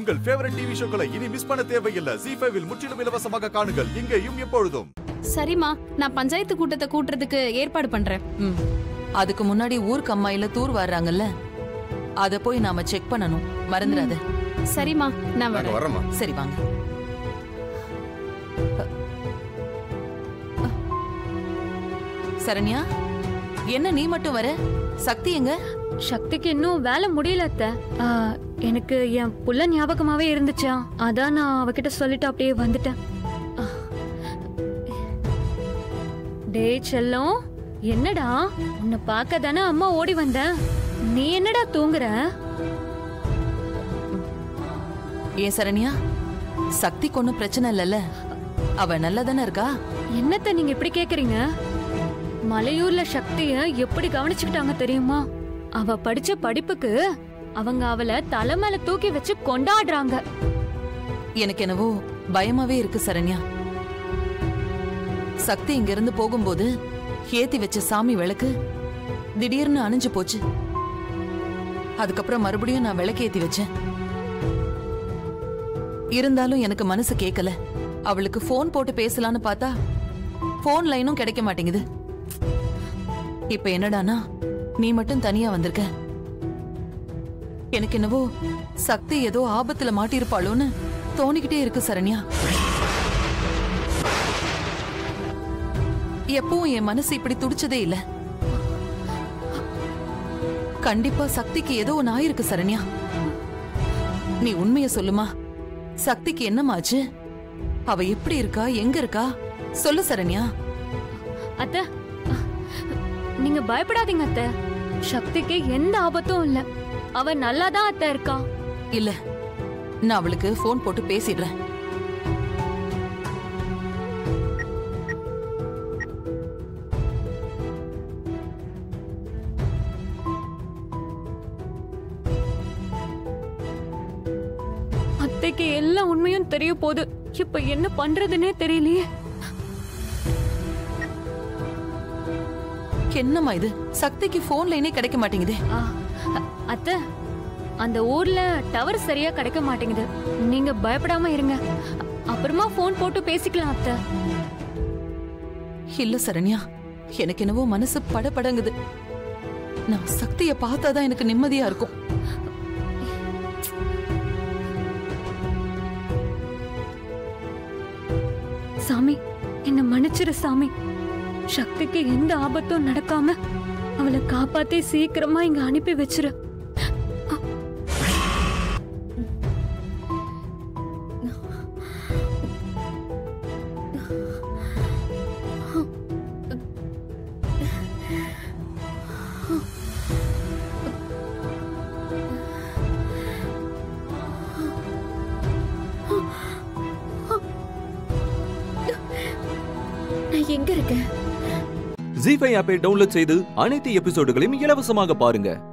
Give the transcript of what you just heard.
உங்கள் favourite TV ஷோக்களை இனி miss பண்ண தேவையில்லை ஜி ஃபைவில் முற்றிலும் இலவசமாக காணுங்கள் இங்கேயும் எப்பொழுதும் சரிம்மா நான் பஞ்சாயத்து கூட்டத்தை கூட்டுறதுக்கு ஏற்பாடு பண்றேன் ம் அதுக்கு முன்னாடி ஊருக்கு அம்மாயில தூர் வர்றாங்கல்ல அத போய் நாம செக் பண்ணணும் மறந்துடாத சரிம்மா நான் நாங்க வரேன் வர்றோம்மா சரி வாங்க சரண்யா என்ன நீ மட்டும் வர சக்தி எங்க சக்திக்கு இன்னும் வேலை முடியல அத்தை ஆ, எனக்கு என் புள்ள ஞாபகமாவே இருந்துச்சா அதான் நான் அவகிட்ட சொல்லிட்டு அப்படியே வந்துட்டேன் ஆ. டேய் செல்லம் என்னடா உன்னை பார்க்க தானே அம்மா ஓடி வந்தேன் நீ என்னடா தூங்குற ஏன் சரண்யா சக்திக்கு ஒன்றும் பிரச்சனை இல்லைல்ல அவ நல்லா தானே இருக்கா என்னத்த நீங்க இப்படி கேக்குறீங்க மலையூர்ல சக்திய எப்படி கவனிச்சுக்கிட்டாங்க தெரியுமா அவ படிச்ச படிப்புக்கு அவங்க அவளை தலை மேல தூக்கி வச்சு கொண்டாடுறாங்க எனக்கு என்னவோ பயமாவே இருக்கு சரண்யா சக்தி இங்க இருந்து போகும்போது ஏத்தி வச்ச சாமி விளக்கு திடீர்னு அணைஞ்சு போச்சு அதுக்கப்புறம் மறுபடியும் நான் விளக்கு ஏத்தி வச்சேன் இருந்தாலும் எனக்கு மனசு கேட்கல அவளுக்கு ஃபோன் போட்டு பேசலான்னு பார்த்தா ஃபோன் லைனும் கிடைக்க மாட்டேங்குது இப்ப என்னடானா நீ மட்டும் தனியா வந்திருக்க எனக்கு என்னவோ சக்தி ஏதோ ஆபத்துல மாட்டிருப்பாளோன்னு தோணிக்கிட்டே இருக்கு சரண்யா எப்பவும் என் மனசு இப்படி துடிச்சதே இல்ல கண்டிப்பா சக்திக்கு ஏதோ ஒன்னு ஆயிருக்கு சரண்யா நீ உண்மைய சொல்லுமா சக்திக்கு என்னமாச்சு அவ எப்படி இருக்கா எங்க இருக்கா சொல்லு சரண்யா அத்த நீங்க பயப்படாதீங்க அத்த சக்திக்கு எந்த ஆபத்தும் இல்ல அவ நல்லாதான் அத்த இருக்கா இல்ல நான் அவளுக்கு ஃபோன் போட்டு பேசிடுறேன் அத்தைக்கு எல்லா உண்மையும் தெரிய போகுது இப்ப என்ன பண்றதுன்னே தெரியலையே என்னம்மா இது சக்திக்கு ஃபோன் லைனே கிடைக்க மாட்டேங்குதே ஆ, அ- அத்தை அந்த ஊர்ல டவர் சரியா கிடைக்க மாட்டேங்குது நீங்க பயப்படாம இருங்க அ- அப்புறமா ஃபோன் போட்டு பேசிக்கலாம் அத்தை இல்ல சரண்யா எனக்கு என்னவோ மனசு படபடங்குது நான் சக்திய பார்த்தாதான் எனக்கு நிம்மதியா இருக்கும் சாமி என்ன மன்னிச்சிரு சாமி சக்திக்கு எந்த ஆபத்தும் நடக்காம அவளை காப்பாத்தி சீக்கிரமா இங்க அனுப்பி வச்சிரு நான் எங்க இருக்கேன் ஜி ஃபைவ் ஆப்பை டவுன்லோட் செய்து அனைத்து எபிசோடுகளையும் இலவசமாக பாருங்க